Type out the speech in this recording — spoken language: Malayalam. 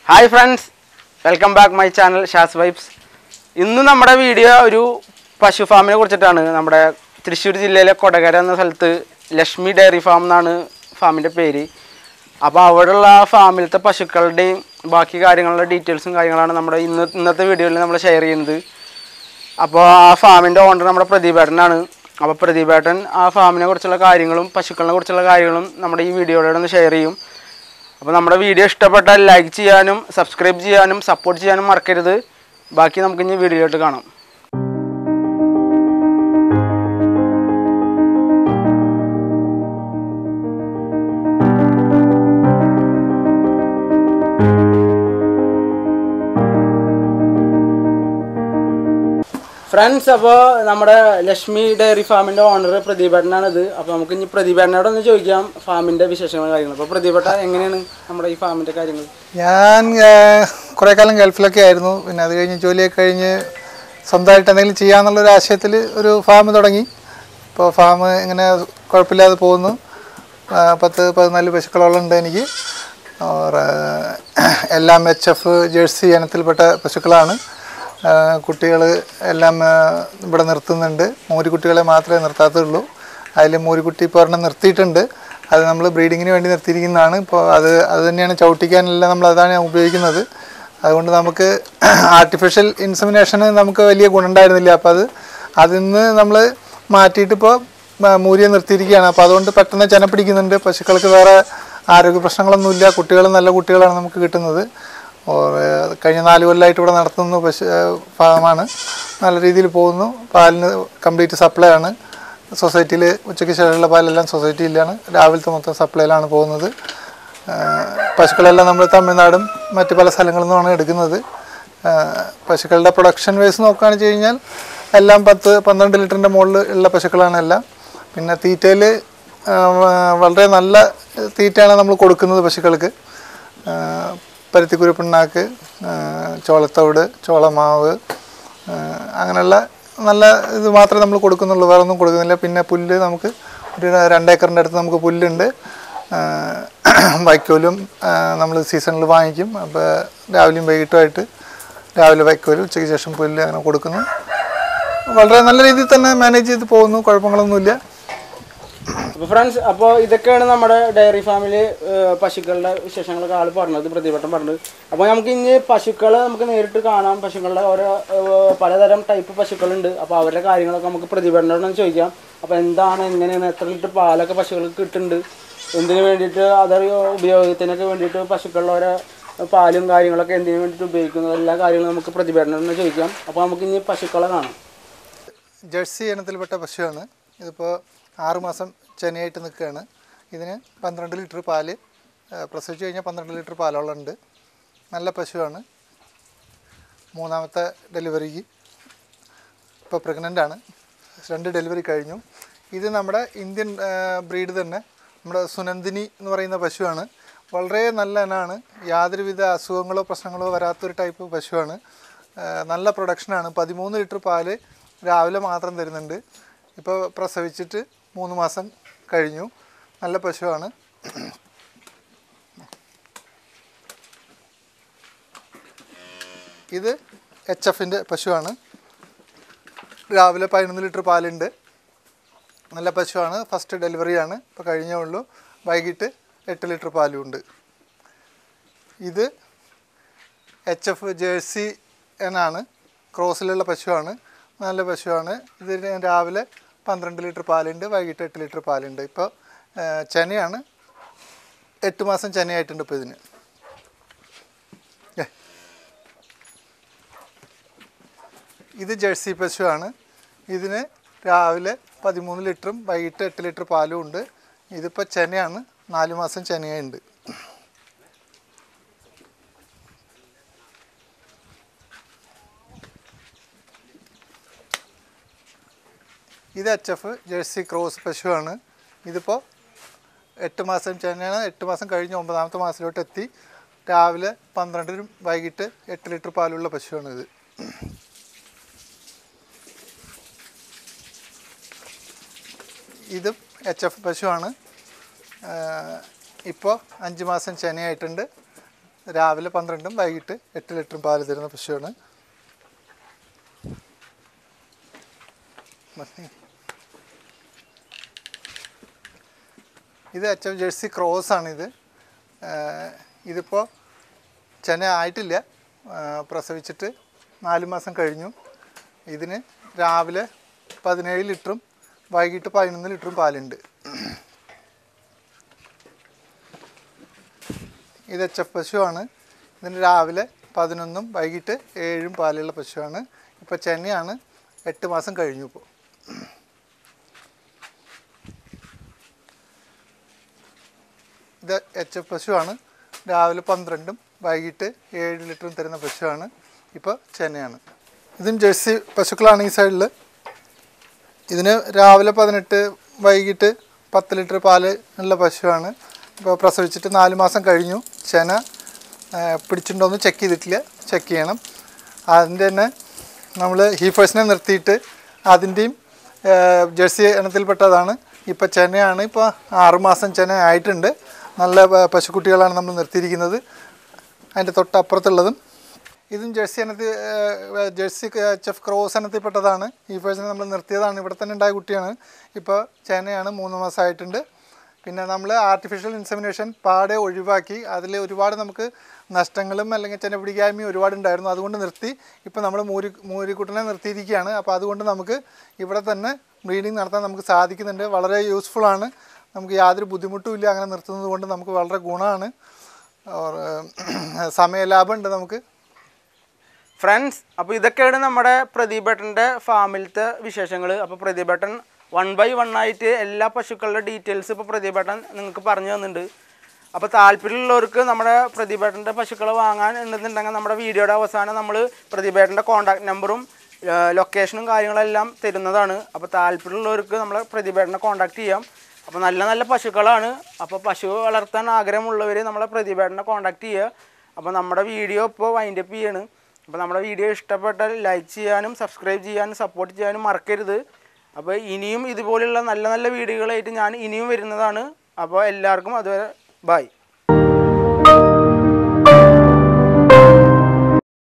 Hi friends welcome back my channel Shaz vibes ഇന്ന് നമ്മുടെ വീഡിയോ ഒരു പശു ഫാമിനെ കുറിച്ചിട്ടാണ് നമ്മുടെ തൃശ്ശൂർ ജില്ലയിലെ കൊടകര എന്ന സ്ഥലത്ത് ലക്ഷ്മി ഡയറി ഫാം എന്നാണ് ഫാമിൻ്റെ പേര് അപ്പോൾ അവിടെയുള്ള ആ ഫാമിലത്തെ പശുക്കളുടെയും ബാക്കി കാര്യങ്ങളുടെ ഡീറ്റെയിൽസും കാര്യങ്ങളാണ് നമ്മുടെ ഇന്ന് ഇന്നത്തെ വീഡിയോയിൽ നമ്മൾ ഷെയർ ചെയ്യുന്നത് അപ്പോൾ ആ ഫാമിൻ്റെ ഓണർ നമ്മുടെ പ്രദീപേട്ടനാണ് അപ്പോൾ പ്രദീപേട്ടൻ ആ ഫാമിനെ കുറിച്ചുള്ള കാര്യങ്ങളും പശുക്കളെ കുറിച്ചുള്ള കാര്യങ്ങളും നമ്മുടെ ഈ വീഡിയോയിലൂടെ ഒന്ന് ഷെയർ ചെയ്യും അപ്പോൾ നമ്മുടെ വീഡിയോ ഇഷ്ടപ്പെട്ടാൽ ലൈക്ക് ചെയ്യാനും സബ്സ്ക്രൈബ് ചെയ്യാനും സപ്പോർട്ട് ചെയ്യാനും മറക്കരുത് ബാക്കി നമുക്ക് ഇനി വീഡിയോയിലോട്ട് കാണാം ഫ്രണ്ട്സ് അപ്പോൾ നമ്മുടെ ലക്ഷ്മി ഡയറി ഫാമിൻ്റെ ഓണർ പ്രദീപേട്ടനാണ് ഇത് അപ്പോൾ നമുക്ക് ഇനി പ്രദീപേട്ടനോട് ഒന്ന് ചോദിക്കാം ഫാമിൻ്റെ വിശേഷങ്ങളും കാര്യങ്ങളും അപ്പോൾ പ്രദീപേട്ട എങ്ങനെയാണ് നമ്മുടെ ഈ ഫാമിൻ്റെ കാര്യങ്ങൾ ഞാൻ കുറേ കാലം ഗൾഫിലൊക്കെ ആയിരുന്നു പിന്നെ അത് കഴിഞ്ഞ് ജോലിയൊക്കെ കഴിഞ്ഞ് സ്വന്തമായിട്ട് എന്തെങ്കിലും ചെയ്യാമെന്നുള്ളൊരു ആശയത്തിൽ ഒരു ഫാം തുടങ്ങി ഇപ്പോൾ ഫാം ഇങ്ങനെ കുഴപ്പമില്ലാതെ പോകുന്നു ആ, പത്ത് പതിനാല് പശുക്കളോളം ഉണ്ട് എനിക്ക് ഓർ, ആ, എല്ലാം എച്ച് എഫ് ജേഴ്സി ഇനത്തിൽപ്പെട്ട പശുക്കളാണ് കുട്ടികൾ എല്ലാം ആ, ഇവിടെ നിർത്തുന്നുണ്ട് മൂരിക്കുട്ടികളെ മാത്രമേ നിർത്താത്തുള്ളൂ അതിൽ മൂരിക്കുട്ടി ഇപ്പോൾ ഒരെണ്ണം നിർത്തിയിട്ടുണ്ട് അത് നമ്മൾ ബ്രീഡിങ്ങിന് വേണ്ടി നിർത്തിയിരിക്കുന്നതാണ് ഇപ്പോൾ അത് അത് തന്നെയാണ് ചവിട്ടിക്കാനെല്ലാം നമ്മൾ അതാണ് ഉപയോഗിക്കുന്നത് അതുകൊണ്ട് നമുക്ക് ആർട്ടിഫിഷ്യൽ ഇൻസമിനേഷന് നമുക്ക് വലിയ ഗുണമുണ്ടായിരുന്നില്ല അപ്പോൾ അത് അതിൽ നിന്ന് നമ്മൾ മാറ്റിയിട്ട് ഇപ്പോൾ മൂരിയെ നിർത്തിയിരിക്കുകയാണ് അപ്പോൾ അതുകൊണ്ട് പെട്ടെന്ന് ചെന പിടിക്കുന്നുണ്ട് പശുക്കൾക്ക് വേറെ ആരോഗ്യ പ്രശ്നങ്ങളൊന്നുമില്ല കുട്ടികൾ നല്ല കുട്ടികളാണ് നമുക്ക് കിട്ടുന്നത് ഓർ, ഏഹ്, കഴിഞ്ഞ നാല് കൊല്ലമായിട്ട് ഇവിടെ നടത്തുന്ന പശു ഏഹ്, ഫാമാണ് നല്ല രീതിയിൽ പോകുന്നു പാലിന് കംപ്ലീറ്റ് സപ്ലൈ ആണ് സൊസൈറ്റിയിൽ ഉച്ചയ്ക്ക് ശേഷമുള്ള പാലെല്ലാം സൊസൈറ്റിയിലാണ് രാവിലത്തെ മൊത്തം സപ്ലൈയിലാണ് പോകുന്നത് ഏഹ്, പശുക്കളെല്ലാം നമ്മൾ തമിഴ്നാടും മറ്റ് പല സ്ഥലങ്ങളിൽ നിന്നുമാണ് എടുക്കുന്നത് ഏഹ്, പശുക്കളുടെ പ്രൊഡക്ഷൻ വൈസ് നോക്കുകയാണെന്ന് വെച്ച് കഴിഞ്ഞാൽ എല്ലാം പത്ത് പന്ത്രണ്ട് ലിറ്ററിൻ്റെ മുകളിൽ ഉള്ള പശുക്കളാണ് എല്ലാം പിന്നെ തീറ്റയിൽ വളരെ നല്ല തീറ്റയാണ് നമ്മൾ കൊടുക്കുന്നത് പശുക്കൾക്ക് ഏഹ്, പരുത്തിക്കുരു പിണ്ണാക്ക് ഏഹ്, ചോളത്തവിട് ചോളമാവ് ഏഹ്, അങ്ങനെയുള്ള നല്ല ഇത് മാത്രമേ നമ്മൾ കൊടുക്കുന്നുള്ളൂ വേറെ ഒന്നും കൊടുക്കുന്നില്ല പിന്നെ പുല്ല് നമുക്ക് ഒരു രണ്ടേക്കറിൻ്റെ അടുത്ത് നമുക്ക് പുല്ലുണ്ട് ഏഹ്, വൈക്കോലും നമ്മൾ സീസണിൽ വാങ്ങിക്കും അപ്പോൾ രാവിലെയും വൈകിട്ടുമായിട്ട് രാവിലെ വൈക്കോലും ഉച്ചയ്ക്ക് ശേഷം പുല്ല് അങ്ങനെ കൊടുക്കുന്നു വളരെ നല്ല രീതിയിൽ തന്നെ മാനേജ് ചെയ്ത് പോകുന്നു കുഴപ്പങ്ങളൊന്നുമില്ല അപ്പോൾ ഫ്രണ്ട്സ് അപ്പോൾ ഇതൊക്കെയാണ് നമ്മുടെ ഡയറി ഫാമിൽ പശുക്കളുടെ വിശേഷങ്ങളൊക്കെ ആൾ പറഞ്ഞത് പ്രതിപട്ടം പറഞ്ഞത് അപ്പോൾ നമുക്ക് ഇനി പശുക്കളെ നമുക്ക് നേരിട്ട് കാണാം പശുക്കളുടെ ഓരോ ഏഹ്, പലതരം ടൈപ്പ് പശുക്കളുണ്ട് അപ്പോൾ അവരുടെ കാര്യങ്ങളൊക്കെ നമുക്ക് പ്രതിപട്ടനോട് ചോദിക്കാം അപ്പോൾ എന്താണ് എങ്ങനെയാണ് എത്ര ലിറ്റർ പാലൊക്കെ പശുക്കൾക്ക് കിട്ടുന്നുണ്ട് എന്തിനു വേണ്ടിയിട്ട് അതർ ഉപയോഗത്തിനൊക്കെ വേണ്ടിയിട്ട് പശുക്കളുടെ ഓരോ പാലും കാര്യങ്ങളൊക്കെ എന്തിനു വേണ്ടിയിട്ട് ഉപയോഗിക്കുന്നത് എല്ലാ കാര്യങ്ങളും നമുക്ക് പ്രതിപട്ടനോട് ചോദിക്കാം അപ്പോൾ നമുക്ക് ഇനി പശുക്കളെ കാണാം ജേഴ്സി ഇനത്തിൽപ്പെട്ട പശുവാണ് ഇതിപ്പോൾ ആറുമാസം ചെനയായിട്ട് നിൽക്കുകയാണ് ഇതിന് പന്ത്രണ്ട് ലിറ്റർ പാല് ആ, പ്രസവിച്ച് കഴിഞ്ഞാൽ പന്ത്രണ്ട് ലിറ്റർ പാലോളം ഉണ്ട് നല്ല പശുവാണ് മൂന്നാമത്തെ ഡെലിവറിക്ക് ഇപ്പോൾ പ്രഗ്നൻ്റ് ആണ് രണ്ട് ഡെലിവറി കഴിഞ്ഞു ഇത് നമ്മുടെ ഇന്ത്യൻ ബ്രീഡ് തന്നെ നമ്മുടെ സുനന്ദിനി എന്ന് പറയുന്ന പശുവാണ് വളരെ നല്ല ഇനമാണ് യാതൊരുവിധ അസുഖങ്ങളോ പ്രശ്നങ്ങളോ വരാത്തൊരു ടൈപ്പ് പശുവാണ് ആ, നല്ല പ്രൊഡക്ഷനാണ് പതിമൂന്ന് ലിറ്റർ പാല് രാവിലെ മാത്രം തരുന്നുണ്ട് ഇപ്പോൾ പ്രസവിച്ചിട്ട് മൂന്ന് മാസം കഴിഞ്ഞു നല്ല പശുവാണ് ഇത് എച്ച് എഫിൻ്റെ പശുവാണ് രാവിലെ പതിനൊന്ന് ലിറ്റർ പാലുണ്ട് നല്ല പശുവാണ് ഫസ്റ്റ് ഡെലിവറിയാണ് ഇപ്പോൾ കഴിഞ്ഞേ ഉള്ളൂ വൈകിട്ട് എട്ട് ലിറ്റർ പാലും ഉണ്ട് ഇത് എച്ച് എഫ് ജേഴ്സി എന്നാണ് ക്രോസിലുള്ള പശുവാണ് നല്ല പശുവാണ് ഇതിന് രാവിലെ പന്ത്രണ്ട് ലിറ്റർ പാലുണ്ട് വൈകിട്ട് എട്ട് ലിറ്റർ പാലുണ്ട് ഇപ്പോൾ ആ, ചെനയാണ് എട്ട് മാസം ചെനയായിട്ടുണ്ട് ഇപ്പോൾ ഇതിന് ഏ. ഇത് ജേഴ്സി പശുവാണ് ഇതിന് രാവിലെ പതിമൂന്ന് ലിറ്ററും വൈകിട്ട് എട്ട് ലിറ്റർ പാലും ഉണ്ട് ഇതിപ്പോൾ ചെനയാണ് നാല് മാസം ചെനയുണ്ട് ഇത് എച്ച് എഫ് ജേഴ്സി ക്രോസ് പശുവാണ് ഇതിപ്പോൾ എട്ട് മാസം ചെനയാണ് എട്ട് മാസം കഴിഞ്ഞ് ഒമ്പതാമത്തെ മാസത്തിലോട്ട് എത്തി രാവിലെ പന്ത്രണ്ടിനും വൈകിട്ട് എട്ട് ലിറ്റർ പാലുള്ള പശുവാണ് ഇത് ഇതും എച്ച് എഫ് പശുവാണ് ഇപ്പോൾ അഞ്ച് മാസം ചെനയായിട്ടുണ്ട് രാവിലെ പന്ത്രണ്ടും വൈകിട്ട് എട്ട് ലിറ്ററും പാല് തരുന്ന പശുവാണ് മതി. ഇത് എച്ച് എഫ് ജേഴ്സി ക്രോസ് ആണിത് ആഹ് ഇതിപ്പോൾ ചെന ആയിട്ടില്ല ആഹ് പ്രസവിച്ചിട്ട് നാല് മാസം കഴിഞ്ഞു ഇതിന് രാവിലെ പതിനേഴ് ലിറ്ററും വൈകിട്ട് പതിനൊന്ന് ലിറ്ററും പാലുണ്ട് ഇത് എച്ച് എഫ് പശുവാണ് ഇതിന് രാവിലെ പതിനൊന്നും വൈകിട്ട് ഏഴും പാലുള്ള പശുവാണ് ഇപ്പോൾ ചെന്നൈയാണ് എട്ട് മാസം കഴിഞ്ഞു ഇപ്പോൾ ഇത് എച്ച് എഫ് പശുവാണ് രാവിലെ പന്ത്രണ്ടും വൈകിട്ട് ഏഴ് ലിറ്ററും തരുന്ന പശുവാണ് ഇപ്പോൾ ചെന്നൈയാണ് ഇതും ജേഴ്സി പശുക്കളാണ് ഈ സൈഡിൽ ഇതിന് രാവിലെ പതിനെട്ട് വൈകിട്ട് പത്ത് ലിറ്റർ പാല് ഉള്ള പശുവാണ് ഇപ്പോൾ പ്രസവിച്ചിട്ട് നാല് മാസം കഴിഞ്ഞു ചെന ആ, പിടിച്ചിട്ടുണ്ടോയെന്ന് ചെക്ക് ചെയ്തിട്ടില്ല ചെക്ക് ചെയ്യണം അതിൻ്റെ തന്നെ നമ്മൾ ഹീഫേഴ്സിനെ നിർത്തിയിട്ട് അതിൻ്റെയും ആ, ജേഴ്സി ഇനത്തിൽപ്പെട്ടതാണ് ഇപ്പോൾ ചെനയാണ് ഇപ്പോൾ ആറുമാസം ചെന ആയിട്ടുണ്ട് നല്ല പ- പശുക്കുട്ടികളാണ് നമ്മൾ നിർത്തിയിരിക്കുന്നത് അതിൻ്റെ തൊട്ടപ്പുറത്തുള്ളതും ഇതും ജേഴ്സി ഇനത്തിൽ ഏഹ്, ജേഴ്സി എച്ച് എഫ് ക്രോസ് ഇനത്തിൽപ്പെട്ടതാണ് ഈ പേഴ്സണെ നമ്മൾ നിർത്തിയതാണ് ഇവിടെ തന്നെ ഉണ്ടായ കുട്ടിയാണ് ഇപ്പോൾ ചേനയാണ് മൂന്ന് മാസമായിട്ടുണ്ട് പിന്നെ നമ്മൾ ആർട്ടിഫിഷ്യൽ ഇൻസെമിനേഷൻ പാടെ ഒഴിവാക്കി അതിൽ ഒരുപാട് നമുക്ക് നഷ്ടങ്ങളും അല്ലെങ്കിൽ ചെന പിടിക്കായ്മയും ഒരുപാട് ഉണ്ടായിരുന്നു അതുകൊണ്ട് നിർത്തി ഇപ്പോൾ നമ്മൾ മൂരി മൂരിക്കുട്ടനെ നിർത്തിയിരിക്കുകയാണ് അപ്പോൾ അതുകൊണ്ട് നമുക്ക് ഇവിടെ തന്നെ ബ്രീഡിങ് നടത്താൻ നമുക്ക് സാധിക്കുന്നുണ്ട് വളരെ യൂസ്ഫുള്ളാണ് നമുക്ക് യാതൊരു ബുദ്ധിമുട്ടും ഇല്ല അങ്ങനെ നിർത്തുന്നത് കൊണ്ട് നമുക്ക് വളരെ ഗുണമാണ് ഓർ, ഏഹ്, സമയലാഭമുണ്ട് നമുക്ക് ഫ്രണ്ട്സ് അപ്പോൾ ഇതൊക്കെയാണ് നമ്മുടെ പ്രദീപേട്ടൻ്റെ ഫാമിലത്തെ വിശേഷങ്ങൾ അപ്പോൾ പ്രദീപേട്ടൻ വൺ ബൈ വൺ ആയിട്ട് എല്ലാ പശുക്കളുടെ ഡീറ്റെയിൽസ് ഇപ്പോൾ പ്രദീപേട്ടൻ നിങ്ങൾക്ക് പറഞ്ഞു തന്നിട്ടുണ്ട് അപ്പോൾ താല്പര്യമുള്ളവർക്ക് നമ്മുടെ പ്രദീപേട്ടൻ്റെ പശുക്കളെ വാങ്ങാൻ ഉണ്ടെന്നുണ്ടെങ്കിൽ നമ്മുടെ വീഡിയോയുടെ അവസാനം നമ്മൾ പ്രദീപേട്ടൻ്റെ കോൺടാക്ട് നമ്പറും ലൊക്കേഷനും കാര്യങ്ങളെല്ലാം തരുന്നതാണ് അപ്പോൾ താല്പര്യമുള്ളവർക്ക് നമ്മളെ പ്രദീപേട്ടനെ കോൺടാക്ട് ചെയ്യാം അപ്പോൾ നല്ല നല്ല പശുക്കളാണ് അപ്പോൾ പശു വളർത്താൻ ആഗ്രഹമുള്ളവർ നമ്മളെ പ്രദീപേട്ടനെ കോൺടാക്ട് ചെയ്യുക അപ്പോൾ നമ്മുടെ വീഡിയോ ഇപ്പോൾ വൈൻഡ് അപ്പ് ചെയ്യാണ് അപ്പോൾ നമ്മുടെ വീഡിയോ ഇഷ്ടപ്പെട്ടാൽ ലൈക്ക് ചെയ്യാനും സബ്സ്ക്രൈബ് ചെയ്യാനും സപ്പോർട്ട് ചെയ്യാനും മറക്കരുത് അപ്പോൾ ഇനിയും ഇതുപോലുള്ള നല്ല നല്ല വീഡിയോകളായിട്ട് ഞാൻ ഇനിയും വരുന്നതാണ് അപ്പോൾ എല്ലാവർക്കും അതുവരെ ബൈ